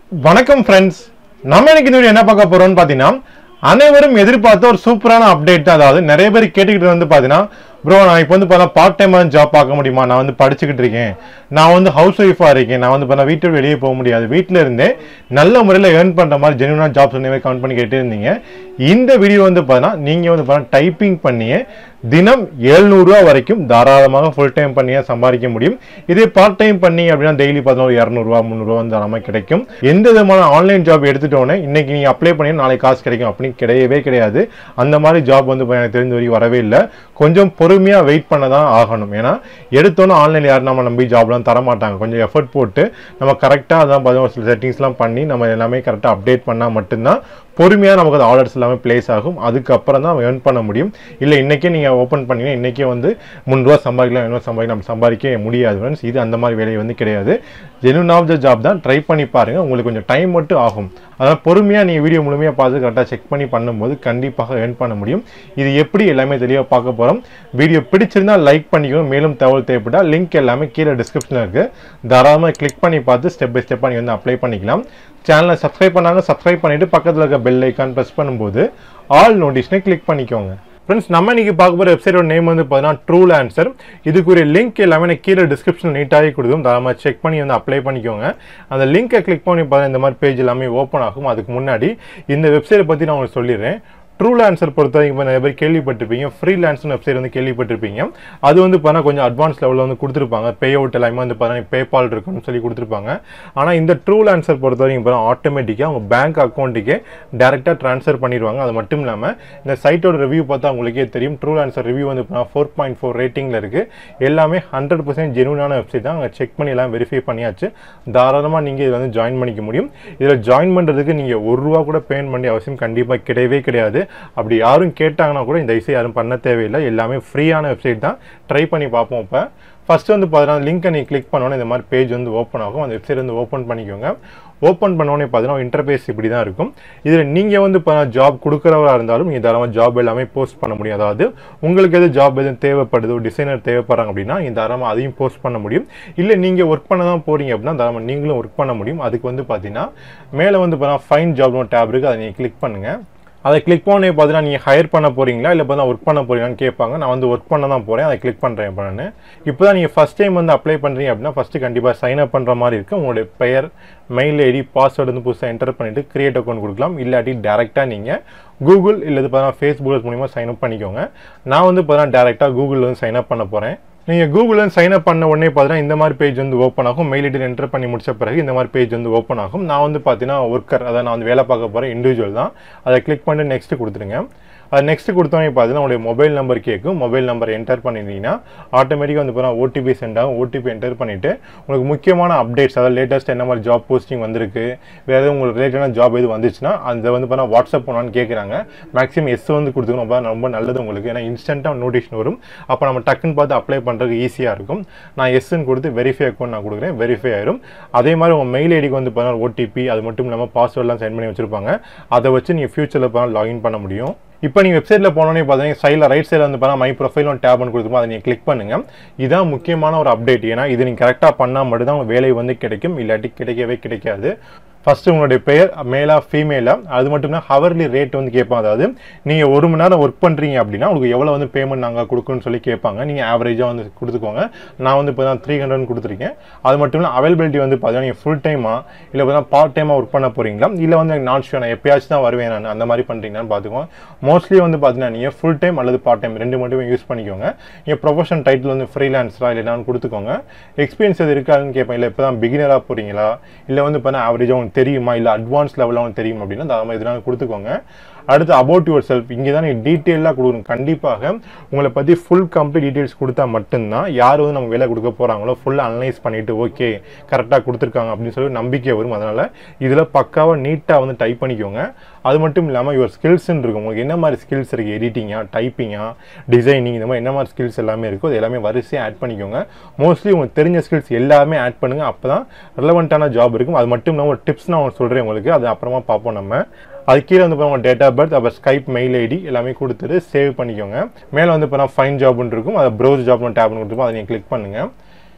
வணக்கம் ஃப்ரெண்ட்ஸ் நம்ம இன்னைக்கு இந்த video என்ன பார்க்க போறோம்னு பார்த்தீங்கன்னா அனைவரும் எதிர்பார்த்த ஒரு சூப்பரான அப்டேட் தான் அதாவது நிறைய பேர் கேட்டுக்கிட்டு வந்து பார்த்தீங்கன்னா ப்ரோ நான் இப்போ வந்து பார்த்தா பார்ட் டைம் ஜாப் பார்க்க முடியுமா நான் வந்து படிச்சுக்கிட்டு இருக்கேன் நான் வந்து ஹவுஸ் ஒய்ஃபாக இருக்கேன் நான் வந்து பார்த்தா வீட்டை விட்டு வெளியே போக முடியாது வீட்டில் இருந்தே நல்ல முறையில் ஏர்ன் பண்ணுற மாதிரி ஜெனுவனாக ஜாப்ஸ் வந்து கவுண்ட் பண்ணி கேட்டே இருந்தீங்க இந்த வீடியோ வந்து பார்த்தீங்கன்னா நீங்கள் வந்து பார்த்தா டைப்பிங் பண்ணியே தினம் 700 ரூபா வரைக்கும் தாராளமாக ஃபுல் டைம் பண்ணியே சம்பாதிக்க முடியும் இதே பார்ட் டைம் பண்ணி அப்படின்னா டெய்லி பார்த்தா ஒரு இரநூறுவா முந்நூறுவா வந்து தாராளமாக கிடைக்கும் எந்த விதமான ஆன்லைன் ஜாப் எடுத்துட்டோன்னே இன்னைக்கு நீங்கள் அப்ளை பண்ணி நாளைக்கு காசு கிடைக்கும் அப்படின்னு கிடையவே கிடையாது அந்த மாதிரி ஜாப் வந்து இப்ப எனக்கு தெரிஞ்ச வரைக்கும் வரவே இல்லை கொஞ்சம் பொறுமையாக வெயிட் பண்ண தான் ஆகணும் ஏன்னா எடுத்தோன்னே ஆன்லைன் யாரும் நம்ம நம்பி ஜாப்லாம் தர மாட்டாங்க கொஞ்சம் எஃபர்ட் போட்டு நம்ம கரெக்டாக அதான் பார்த்தா ஒரு சில செட்டிங்ஸ்லாம் பண்ணி நம்ம எல்லாமே கரெக்டாக அப்டேட் பண்ணால் மட்டும்தான் பொறுமையாக நமக்கு அந்த ஆர்டர்ஸ் எல்லாமே ப்ளேஸ் ஆகும் அதுக்கப்புறம் தான் ஏர்ன் பண்ண முடியும் இல்லை இன்றைக்கே நீங்கள் ஓப்பன் பண்ணீங்கன்னா இன்றைக்கே வந்து முந்நூறுவா சம்பாதிக்கலாம் இன்னும் சம்பாதிக்கலாம் நம்ம சம்பாதிக்க முடியாது ஃப்ரெண்ட்ஸ் இது அந்த மாதிரி வேலை வந்து கிடையாது ஜெனுவன் ஆஃப் த ஜாப் தான் ட்ரை பண்ணி பாருங்கள் உங்களுக்கு கொஞ்சம் டைம் மட்டும் ஆகும் அதாவது பொறுமையாக நீங்கள் வீடியோ முழுமையாக பார்த்து கரெக்டாக செக் பண்ணி பண்ணும்போது கண்டிப்பாக ஏர்ன் பண்ண முடியும் இது எப்படி எல்லாமே தெளிவாக பார்க்க போகிறோம் வீடியோ பிடிச்சிருந்தா லைக் பண்ணிக்கணும் மேலும் தகவல் தேவைப்பட்டால் லிங்க் எல்லாமே கீழே டிஸ்கிரிப்ஷனில் இருக்குது தாராளமாக கிளிக் பண்ணி பார்த்து ஸ்டெப் பை ஸ்டெப்பாக நீங்கள் வந்து அப்ளை பண்ணிக்கலாம் சேனலை சப்ஸ்கிரைப் பண்ணாங்க சப்ஸ்கிரைப் பண்ணிவிட்டு பக்கத்தில் இருக்க பெல் ஐக்கான் ப்ரெஸ் பண்ணும்போது ஆல் நோட்டிஸ்னே கிளிக் பண்ணிக்கோங்க ஃப்ரெண்ட்ஸ் நம்ம இன்னைக்கு பார்க்க போகிற வெப்சைட்டோட நேம் வந்து பார்த்தீங்கன்னா ட்ரூல் ஆன்சர் இதுக்குரிய லிங்க் எல்லாமே நான் கீழே டிஸ்கிரிப்ஷன் நீட்டாகவே கொடுக்கும் தாராளமாக செக் பண்ணி வந்து அப்ளை பண்ணிக்கோங்க அந்த லிங்கை கிளிக் பண்ணி பார்த்தா இந்த மாதிரி பேஜ் எல்லாமே ஓப்பன் ஆகும் அதுக்கு முன்னாடி இந்த வெப்சைட்டை பற்றி நான் உங்களுக்கு சொல்லிடுறேன் ட்ரூ லான்சர் பொறுத்த வரைக்கும் இப்ப நிறைய பேர் கேள்விப்பட்டிருப்பீங்க ஃப்ரீ லான்ஸ்னு வெப்சைட் வந்து கேள்விப்பட்டிருப்பீங்க அது வந்து பார்த்தா கொஞ்சம் அட்வான்ஸ் லெவலில் வந்து கொடுத்துருப்பாங்க பே அவுட் எல்லாமே வந்து பார்த்தா பேபால் இருக்குன்னு சொல்லி கொடுத்துருப்பாங்க ஆனால் இந்த ட்ரூ லான்சர் பொறுத்த வரைக்கும் இப்போ ஆட்டோமேட்டிக்காக உங்கள் பேங்க் அக்கௌண்ட்டுக்கே டேரெக்டாக ட்ரான்ஸ்ஃபர் பண்ணிடுவாங்க அது மட்டும் இல்லாமல் இந்த சைட்டோட ரிவ்யூ பார்த்தா உங்களுக்கே தெரியும் ட்ரூ லான்சர் ரிவ்யூ வந்து ஃபோர் பாயிண்ட் ஃபோர் ரேட்டிங்கில் இருக்குது எல்லாமே ஹண்ட்ரட் பர்சன்ட் ஜெனுவனான வெப்சைட் தான் அங்கே செக் பண்ணி எல்லாம் வெரிஃபை பண்ணியாச்சு தாராளமாக நீங்கள் இதில் வந்து ஜாயின் பண்ணிக்க முடியும் இதில் ஜாயின் பண்ணுறதுக்கு நீங்கள் ஒரு ரூபா கூட பேமெண்ட் பண்ணி அவசியம் கண்டிப்பாக கிடையவே கிடையாது அப்படி யாரும் கேட்டாங்கன்னா கூட இந்த இசை யாரும் பண்ண தேவையில்லை எல்லாமே ஃப்ரீயான வெப்சைட் தான் ட்ரை பண்ணி பார்ப்போம் இப்போ ஃபஸ்ட்டு வந்து பார்த்தீங்கன்னா லிங்க்கை நீங்கள் கிளிக் பண்ணோன்னே இந்த மாதிரி பேஜ் வந்து ஓப்பன் ஆகும் அந்த வெப்சைட் வந்து ஓப்பன் பண்ணிக்கோங்க ஓப்பன் பண்ணோன்னே பார்த்தீங்கன்னா இன்டர்பேஸ் இப்படி தான் இருக்கும் இதில் நீங்கள் வந்து இப்போ ஜாப் கொடுக்குறவராக இருந்தாலும் நீங்கள் தாராளமாக ஜாப் எல்லாமே போஸ்ட் பண்ண முடியும் அதாவது உங்களுக்கு எது ஜாப் எதுவும் தேவைப்படுது ஒரு டிசைனர் தேவைப்படுறாங்க அப்படின்னா நீங்கள் தாராளமாக அதையும் போஸ்ட் பண்ண முடியும் இல்லை நீங்கள் ஒர்க் பண்ண தான் போகிறீங்க அப்படின்னா தாராளமாக நீங்களும் ஒர்க் பண்ண முடியும் அதுக்கு வந்து பார்த்தீங்கன்னா மேலே வந்து பார்த்தீங்கன்னா ஃபைன் ஜாப்னு டேப் இருக்குது அதை நீங்கள் கிளிக் பண்ணுங்கள் அதை கிளிக் பண்ணி பார்த்தீங்கன்னா நீங்கள் ஹையர் பண்ண போகிறீங்களா இல்லை பார்த்தா ஒர்க் பண்ண போகிறீங்களான்னு கேட்பாங்க நான் வந்து ஒர்க் பண்ண தான் போகிறேன் அதை கிளிக் பண்ணுறேன் இப்போ நான் இப்போ தான் நீங்கள் ஃபஸ்ட் டைம் வந்து அப்ளை பண்ணுறீங்க அப்படின்னா ஃபஸ்ட்டு கண்டிப்பாக சைன் அப் பண்ணுற மாதிரி இருக்குது உங்களுடைய பெயர் மெயில் ஐடி பாஸ்வேர்டு வந்து புதுசாக என்டர் பண்ணிவிட்டு கிரியேட் அக்கௌண்ட் கொடுக்கலாம் இல்லாட்டி டேரெக்டாக நீங்கள் கூகுள் இல்லை பார்த்தீங்கன்னா ஃபேஸ்புக் மூலிமா சைன் அப் பண்ணிக்கோங்க நான் வந்து பார்த்தீங்கன்னா டேரெக்டாக கூகுளில் வந்து சைன் அப் பண்ண போகிறேன் நீங்கள் கூகுளில் சைன் அப் பண்ண உடனே பார்த்தீங்கன்னா இந்த மாதிரி பேஜ் வந்து ஓப்பன் ஆகும் மெயில் ஐடி என்டர் பண்ணி முடிச்ச பிறகு இந்த மாதிரி பேஜ் வந்து ஓப்பன் ஆகும் நான் வந்து பார்த்தீங்கன்னா ஒர்க்கர் அதை நான் வந்து வேலை பார்க்க போகிறேன் இண்டிவிஜுவல் தான் அதை கிளிக் பண்ணி நெக்ஸ்ட் கொடுத்துருங்க அது நெக்ஸ்ட் கொடுத்தோன்னே பார்த்தீங்கன்னா உங்களுடைய மொபைல் நம்பர் கேட்கும் மொபைல் நம்பர் என்டர் பண்ணிட்டீங்கன்னா ஆட்டோமேட்டிக்காக வந்து பார்த்தா ஓடிபி சென்ட் ஆகும் ஓடிபி என்டர் பண்ணிவிட்டு உங்களுக்கு முக்கியமான அப்டேட்ஸ் அதாவது லேட்டஸ்ட் என்ன மாதிரி ஜாப் போஸ்டிங் வந்திருக்கு வேறு எதுவும் உங்களுக்கு ரிலேட்டடான ஜாப் எது வந்துச்சுன்னா அந்த வந்து பார்த்தா வாட்ஸ்அப் பண்ணான்னு கேட்குறாங்க மேக்ஸிமம் எஸ் வந்து கொடுத்துக்கணும் ரொம்ப ரொம்ப நல்லது உங்களுக்கு ஏன்னா இன்ஸ்டண்ட்டாக நோட்டிஃபிகேஷன் வரும் அப்போ நம்ம டக்குன்னு பார்த்து அப்ளை பண்ணுறதுக்கு ஈஸியாக இருக்கும் நான் எஸ்ன்னு கொடுத்து வெரிஃபை அக்கௌண்ட் நான் கொடுக்குறேன் வெரிஃபை ஆயிரும் அதே மாதிரி உங்கள் மெயில் ஐடிக்கு வந்து பார்த்தா ஓடிபி அது மட்டும் இல்லாமல் பாஸ்வேர்ட்லாம் சென்ட் பண்ணி வச்சிருப்பாங்க அதை வச்சு நீங்கள் ஃபியூச்சரில் பார்த்தா லாகின் பண்ண முடியும் இப்போ நீங்கள் வெப்சைட்டில் போனோன்னே பார்த்தீங்கன்னா சைடில் ரைட் சைடில் வந்து பார்த்தா மை ப்ரொஃபைல் ஒன் டேப் ஒன்று கொடுத்துருப்போம் அதை நீங்கள் கிளிக் பண்ணுங்கள் இதான் முக்கியமான ஒரு அப்டேட் ஏன்னா இது நீங்கள் கரெக்டாக பண்ணால் மட்டும்தான் வேலை வந்து கிடைக்கும் இல்லாட்டி கிடைக்கவே கிடைக்காது ஃபஸ்ட்டு உங்களுடைய பெயர் மேலா ஃபீமேலா அது மட்டும் தான் ஹவர்லி ரேட் வந்து கேட்பாங்க அதாவது நீங்கள் ஒரு மணி நேரம் ஒர்க் பண்ணுறீங்க அப்படின்னா உங்களுக்கு எவ்வளோ வந்து பேமெண்ட் நாங்கள் கொடுக்கணும்னு சொல்லி கேட்பாங்க நீங்கள் ஆவரேஜாக வந்து கொடுத்துக்கோங்க நான் வந்து இப்போ தான் த்ரீ ஹண்ட்ரட் கொடுத்துருக்கேன் அது மட்டும் இல்லை அவைலபிலிட்டி வந்து பார்த்தீங்கன்னா நீங்கள் ஃபுல் டைமாக இல்லை பார்த்தா பார்ட் டைமாக ஒர்க் பண்ண போகிறீங்களா இல்லை வந்து எனக்கு நான் ஷூர் நான் எப்பயாச்சும் தான் வருவேன் நான் அந்த மாதிரி பண்ணுறீங்கன்னு பார்த்துக்கோங்க மோஸ்ட்லி வந்து பார்த்தீங்கன்னா நீங்கள் ஃபுல் டைம் அல்லது பார்ட் டைம் ரெண்டு மட்டுமே யூஸ் பண்ணிக்கோங்க நீங்கள் ப்ரொஃபஷன் டைட்டில் வந்து ஃப்ரீலான்ஸரா இல்லை என்னன்னு கொடுத்துக்கோங்க எக்ஸ்பீரியன்ஸ் எது இருக்காதுன்னு கேட்பேன் இல்லை இப்போ தான் பிகினராக போகிறீங்களா இல்லை வந்து பார்த்தா ஆவரேஜாக உங்களுக்கு தெரியுமா இல்லை அட்வான்ஸ் லெவலில் உங்களுக்கு தெரியும் அப்படின்னா தாராளமாக இதெல்லாம் கொடுத்துக்கோங்க அடுத்து அபவுட் யுவர் செல்ஃப் இங்கே தான் நீங்கள் டீட்டெயிலாக கொடுக்கணும் கண்டிப்பாக உங்களை பற்றி ஃபுல் கம்ப்ளீட் டீட்டெயில்ஸ் கொடுத்தா மட்டும்தான் யார் வந்து நம்ம வேலை கொடுக்க போகிறாங்களோ ஃபுல்லாக அனலைஸ் பண்ணிவிட்டு ஓகே கரெக்டாக கொடுத்துருக்காங்க அப்படின்னு சொல்லி நம்பிக்கை வரும் அதனால் இதில் பக்காவாக நீட்டாக வந்து டைப் பண்ணிக்கோங்க அது மட்டும் இல்லாமல் யுவர் ஸ்கில்ஸ்ன்னு இருக்கும் உங்களுக்கு என்ன மாதிரி ஸ்கில்ஸ் இருக்குது எடிட்டிங்கா டைப்பிங்கா டிசைனிங் இந்த மாதிரி என்ன மாதிரி ஸ்கில்ஸ் எல்லாமே இருக்கோ அது எல்லாமே வரிசையாக ஆட் பண்ணிக்கோங்க மோஸ்ட்லி உங்களுக்கு தெரிஞ்ச ஸ்கில்ஸ் எல்லாமே ஆட் பண்ணுங்கள் அப்போ தான் ரிலவெண்ட்டான ஜாப் இருக்கும் அது மட்டும் இல்லாமல் ஒரு டிப்ஸ் நான் உங்களுக்கு சொல்கிறேன் உங்களுக்கு அது அப்புறமா பார்ப்போம் நம்ம அது கீழே வந்து உங்கள் டேட் ஆஃப் பர்த் அப்புறம் ஸ்கைப் மெயில் ஐடி எல்லாமே கொடுத்துட்டு சேவ் பண்ணிக்கோங்க மேலே வந்து இப்போ ஃபைன் ஜாப்னு இருக்கும் அதை ப்ரௌஸ் ஜாப்னு டேப்னு கொடுத்துருப்போம் அதை நீங்கள் கிளிக் பண்ணுங்கள்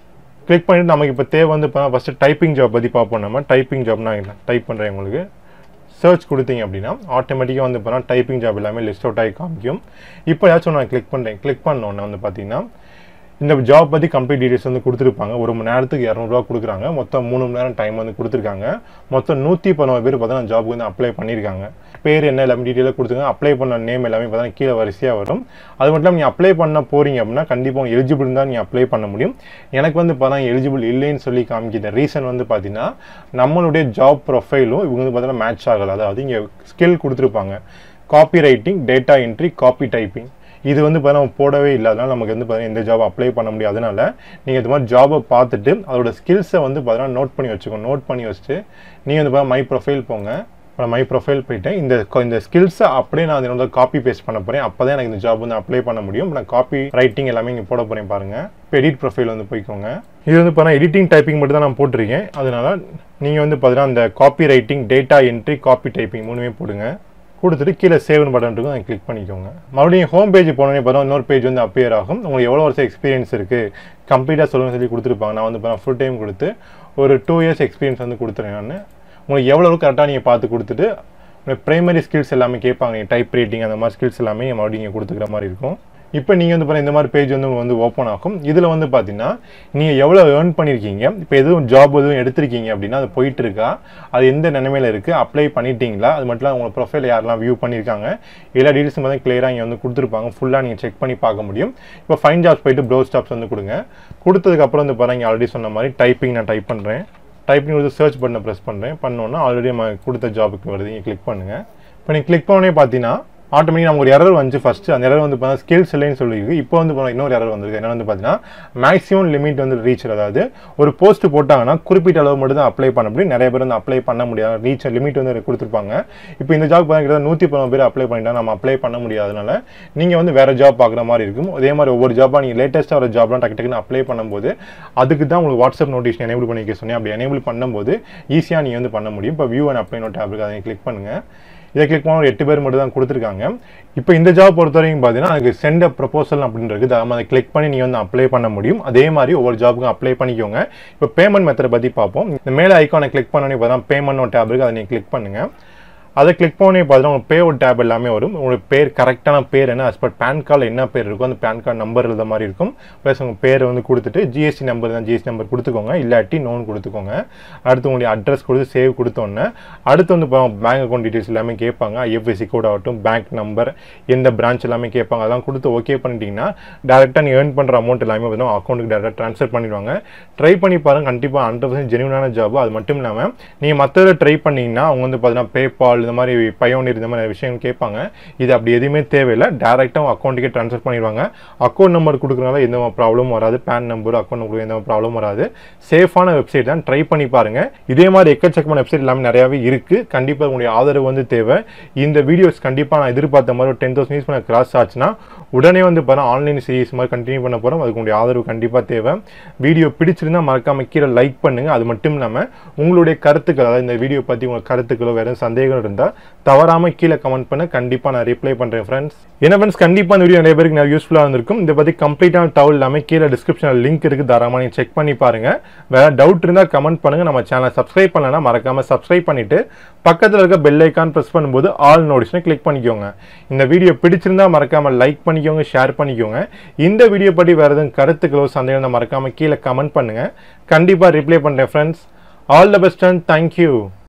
கிளிக் பண்ணிட்டு நமக்கு இப்போ தேவை வந்து இப்போ ஃபஸ்ட்டு டைப்பிங் ஜாப் பற்றி பார்ப்போம் நம்ம டைப்பிங் ஜாப் நான் டைப் பண்ணுறேன் உங்களுக்கு சர்ச் கொடுத்தீங்க அப்படின்னா ஆட்டோமேட்டிக்காக வந்து இப்போ டைப்பிங் ஜாப் எல்லாமே லிஸ்ட் அவுட் ஆகி காமிக்கும் இப்போ ஏதாச்சும் நான் கிளிக் பண்ணுறேன் கிளிக் பண்ணோன்னே வந்து பார்த்தீங்கன்னா இந்த ஜாப் பற்றி கம்ப்ளீட் டீடைல்ஸ் வந்து கொடுத்துருப்பாங்க ஒரு மணி நேரத்துக்கு இரநூறுவா கொடுக்குறாங்க மொத்தம் மூணு மணி நேரம் டைம் வந்து கொடுத்துருக்காங்க மொத்தம் நூற்றி பதினோரு பேர் பார்த்தீங்கன்னா ஜாப்க்கு வந்து அப்ளை பண்ணியிருக்காங்க பேர் என்ன எல்லாமே டீட்டெயிலாக கொடுத்துருக்காங்க அப்ளை பண்ண நேம் எல்லாமே பார்த்தீங்கன்னா கீழே வரிசையாக வரும் அது மட்டும் இல்லாமல் நீங்கள் அப்ளை பண்ண போகிறீங்க அப்படின்னா கண்டிப்பாக உங்கள் எலிஜிபிள் தான் நீங்கள் அப்ளை பண்ண முடியும் எனக்கு வந்து பார்த்தா எலிஜிபிள் இல்லைன்னு சொல்லி காமிக்கிற ரீசன் வந்து பார்த்தீங்கன்னா நம்மளுடைய ஜாப் ப்ரொஃபைலும் இவங்க வந்து பார்த்தீங்கன்னா மேட்ச் ஆகலை அதாவது இங்கே ஸ்கில் கொடுத்துருப்பாங்க copy writing data entry copy typing இது வந்து இப்போ நம்ம போடவே இல்லை அதனால நமக்கு வந்து பார்த்தீங்கன்னா இந்த ஜாப் அப்ளை பண்ண முடியாது அதனால நீங்கள் இது மாதிரி ஜாபை பார்த்துட்டு அதோட ஸ்கில்ஸை வந்து பார்த்தீங்கன்னா நோட் பண்ணி வச்சுக்கோங்க நோட் பண்ணி வச்சுட்டு நீங்கள் வந்து மை ப்ரொஃபைல் போங்க இப்போ மை ப்ரொஃபைல் போயிட்டு இந்த கொ- இந்த ஸ்கில்ஸை அப்படியே நான் என்னோட காப்பி பேஸ்ட் பண்ண போகிறேன் அப்போ தான் எனக்கு இந்த ஜாப் வந்து அப்ளை பண்ண முடியும் இப்போ நான் காப்பி ரைட்டிங் எல்லாமே இங்கே போட போகிறேன் பாருங்கள் இப்போ எடிட் ப்ரொஃபைல் வந்து போய்க்கோங்க இது வந்து இப்போ எடிட்டிங் டைப்பிங் மட்டும் தான் நான் போட்டிருக்கேன் அதனால நீங்கள் வந்து பார்த்தீங்கன்னா அந்த copy writing data entry copy typing மூணுமே போடுங்க கொடுத்துட்டு கீழே சேவ்னு பட்டன் இருக்கும் அதை கிளிக் பண்ணிக்கோங்க மறுபடியும் ஹோம் பேஜ் போனோடனே பார்த்தா இன்னொரு பேஜ் வந்து அப்பியர் ஆகும் உங்களுக்கு எவ்வளோ வருஷம் எக்ஸ்பீரியன்ஸ் இருக்குது கம்ப்ளீட்டாக சொல்லுங்க சொல்லி கொடுத்துருப்பாங்க நான் வந்து இப்போ ஃபுல் டைம் கொடுத்து ஒரு டூ இயர்ஸ் எக்ஸ்பீரியன்ஸ் வந்து கொடுத்துறேன் நான் உங்களுக்கு எவ்வளோ கரெக்டாக நீங்கள் பார்த்து கொடுத்துட்டு உங்களுக்கு ப்ரைமரி ஸ்கில்ஸ் எல்லாமே கேட்பாங்க நீங்கள் டைப் ரைட்டிங் அந்த மாதிரி ஸ்கில்ஸ் எல்லாமே மறுபடியும் நீங்கள் கொடுத்துக்கிற மாதிரி இருக்கும் இப்போ நீங்கள் வந்து பாருங்க இந்த மாதிரி பேஜ் வந்து உங்களுக்கு வந்து ஓப்பன் ஆகும் இதில் வந்து பார்த்தீங்கன்னா நீங்கள் எவ்வளோ ஏர்ன் பண்ணியிருக்கீங்க இப்போ எதுவும் ஜாப் எதுவும் எடுத்திருக்கீங்க அப்படின்னா அது போயிட்டு இருக்கா அது எந்த நிலைமையில இருக்குது அப்ளை பண்ணிட்டீங்களா அது மட்டும் இல்லாமல் உங்கள் ப்ரொஃபைல் யாரெல்லாம் வியூ பண்ணியிருக்காங்க எல்லா டீட்டெயில்ஸ் வந்து கிளியராக இங்கே வந்து கொடுத்துருப்பாங்க ஃபுல்லாக நீங்கள் செக் பண்ணி பார்க்க முடியும் இப்போ ஃபைன் ஜாப்ஸ் போயிட்டு ப்ரௌஸ் ஜாப்ஸ் வந்து கொடுங்க கொடுத்ததுக்கப்புறம் வந்து பாருங்க ஆல்ரெடி சொன்ன மாதிரி டைப்பிங் நான் டைப் பண்ணுறேன் டைப்பிங் வந்து சர்ச் பட்டனை ப்ரெஸ் பண்ணுறேன் பண்ணோன்னா ஆல்ரெடி நம்ம கொடுத்த ஜாபுக்கு வருது நீங்கள் கிளிக் பண்ணுங்கள் இப்போ நீங்கள் கிளிக் பண்ணோடனே பார்த்தீங்கன்னா ஆட்டோமேட்டிக் நமக்கு ஒரு எரர் வந்துச்சு ஃபர்ஸ்ட் அந்த எரர் வந்து பார்த்தீங்கன்னா ஸ்கில்ஸ் இல்லைன்னு சொல்லியிருக்கு இப்போ வந்து பாத்தீங்கன்னா இன்னொரு எரர் வந்திருக்கு என்ன வந்து பார்த்தீங்கன்னா மேக்ஸிமம் லிமிட் வந்து ரீச் அதாவது ஒரு போஸ்ட் போட்டாங்கன்னா குறிப்பிட்ட அளவு மட்டும் தான் அப்ளை பண்ண முடியும் நிறைய பேர் வந்து அப்ளை பண்ண முடியாது ரீச் லிமிட் வந்து கொடுத்துருப்பாங்க இப்போ இந்த ஜாப் பார்த்தீங்கன்னா நூற்றி பதினொன்று பேர் அப்ளை பண்ணிட்டா நம்ம அப்ளை பண்ண முடியாதனால நீங்கள் வந்து வேற ஜாப் பார்க்குற மாதிரி இருக்கும் அதே மாதிரி ஒவ்வொரு ஜாபாக நீங்கள் லேட்டஸ்ட்டாக ஒரு ஜாப்லாம் டக்கு டக்குன்னு அப்ளை பண்ணும்போது அதுக்கு தான் உங்களுக்கு வாட்ஸ்அப் நோட்டிஃபிகேஷன் எனேபிள் பண்ணிக்க சொன்னேன் அப்படி எனேபிள் பண்ணும்போது ஈஸியாக நீங்கள் வந்து பண்ண முடியும் இப்போ view and apply note tab இருக்கு அதை கிளிக் பண்ணுங்கள் இதை கிளிக் பண்ண ஒரு எட்டு பேர் மட்டும் தான் கொடுத்துருக்காங்க இப்போ இந்த ஜாப் பொறுத்த வரைக்கும் பார்த்தீங்கன்னா அதுக்கு சென்ட் ப்ரொபோசல் அப்படின்னு இருக்குது அதை அதை கிளிக் பண்ணி நீங்கள் வந்து அப்ளை பண்ண முடியும் அதே மாதிரி ஒவ்வொரு ஜாபுக்கும் அப்ளை பண்ணிக்கோங்க இப்போ பேமெண்ட் மெத்தடை பற்றி பார்ப்போம் இந்த மேலே ஐக்கானை கிளிக் பண்ணோன்னே பார்த்தா பேமெண்ட் டேப் இருக்குது அதை நீங்கள் கிளிக் பண்ணுங்கள் அதை கிளிக் பண்ணி பார்த்தீங்கன்னா உங்களுக்கு பே அவுட் டேப் எல்லாமே வரும் உங்களுக்கு பேர் கரெக்டான பேர் என்ன as per பேன் கார்டில் என்ன பேர் இருக்கோ அந்த பேன் கார்டு நம்பர் எழுத மாதிரி இருக்கும் ப்ளஸ் உங்கள் பேரை வந்து கொடுத்துட்டு ஜிஎஸ்டி நம்பர் தான் ஜிஎஸ்டி நம்பர் கொடுத்துக்கோங்க இல்லாட்டி நோன் கொடுத்துக்கோங்க அடுத்து உங்களுடைய அட்ரஸ் கொடுத்து சேவ் கொடுத்தோன்னே அடுத்து வந்து பேங்க் அக்கௌண்ட் டீட்டெயில்ஸ் எல்லாமே கேட்பாங்க ஐஎஃப்எஸ்சி கோட் ஆகட்டும் பேங்க் நம்பர் எந்த பிரான்ச் எல்லாமே கேட்பாங்க அதெல்லாம் கொடுத்து ஓகே பண்ணிட்டீங்கன்னா டேரெக்டாக நீ ஏர்ன் பண்ணுற அமௌண்ட் எல்லாமே பார்த்தீங்கன்னா அக்கௌண்ட்டுக்கு டேரெக்டாக ட்ரான்ஸ்ஃபர் பண்ணிடுவாங்க ட்ரை பண்ணி பாருங்க கண்டிப்பாக ஹண்ட்ரட் பர்சன்ட் ஜெனுவனான ஜாப் அது மட்டும் இல்லாமல் நீங்கள் மற்றதில் ட்ரை பண்ணீங்கன்னா அவங்க வந்து பார்த்தீங்கன்னா பேபால் இந்த மாதிரி பயோனியர் இந்த மாதிரி விஷயங்கள் கேட்பாங்க இது அப்படி எதுவுமே தேவையில்லை டேரெக்டாக உங்கள் அக்கௌண்ட்டுக்கே ட்ரான்ஸ்ஃபர் பண்ணிடுவாங்க அக்கௌண்ட் நம்பர் கொடுக்குறனால எந்த ப்ராப்ளமும் வராது பேன் நம்பர் அக்கௌண்ட் நம்பர் எந்த ப்ராப்ளமும் வராது சேஃபான வெப்சைட் தான் ட்ரை பண்ணி பாருங்க இதே மாதிரி எக்கச்சக்கமான வெப்சைட் எல்லாமே நிறையாவே இருக்கு கண்டிப்பாக உங்களுடைய ஆதரவு வந்து தேவை இந்த வீடியோஸ் கண்டிப்பாக நான் எதிர்பார்த்த மாதிரி ஒரு டென் தௌசண்ட் யூஸ் பண்ண கிராஸ் ஆச்சுன்னா உடனே வந்து பாருங்க ஆன்லைன் சீரிஸ் மாதிரி கண்டினியூ பண்ண போகிறோம் அதுக்கு உங்களுடைய ஆதரவு கண்டிப்பாக தேவை வீடியோ பிடிச்சிருந்தா மறக்காம கீழே லைக் பண்ணுங்க அது மட்டும் இல்லாமல் உங்களுடைய கருத்துக்கள் அதாவது இந்த வீடியோ பற்றி உங்களுக்கு கருத்துக்களோ வேறு சந்தேகம் இருந்தால் தவறாமல் கீழே கமெண்ட் பண்ண கண்டிப்பாக நான் ரிப்ளை பண்ணுறேன் ஃப்ரெண்ட்ஸ் என்ன ஃப்ரெண்ட்ஸ் கண்டிப்பாக இந்த வீடியோ நிறைய பேருக்கு நிறைய யூஸ்ஃபுல்லாக இருந்திருக்கும் இதை பற்றி கம்ப்ளீட்டான தகவல் எல்லாமே கீழே டிஸ்கிரிப்ஷனில் லிங்க் இருக்குது தாராளமாக நீங்கள் செக் பண்ணி பாருங்க வேற டவுட் இருந்தால் கமெண்ட் பண்ணுங்க நம்ம சேனலை சப்ஸ்கிரைப் பண்ணலன்னா மறக்காம சப்ஸ்கிரைப் பண்ணிட்டு பக்கத்தில் இருக்க பெல் ஐக்கான் ப்ரெஸ் பண்ணும்போது ஆல் நோட்டிஷனை கிளிக் பண்ணிக்கோங்க இந்த வீடியோ பிடிச்சிருந்தா மறக்காம லைக் பண்ணிக்கோங்க ஷேர் பண்ணிக்கோங்க இந்த வீடியோ பற்றி வேறு எதுவும் கருத்துக்களோ சந்தேகம் இருந்தா மறக்காம கீழே கமெண்ட் பண்ணுங்க கண்டிப்பாக ரிப்ளை பண்ணுறேன் friends all the best and thank you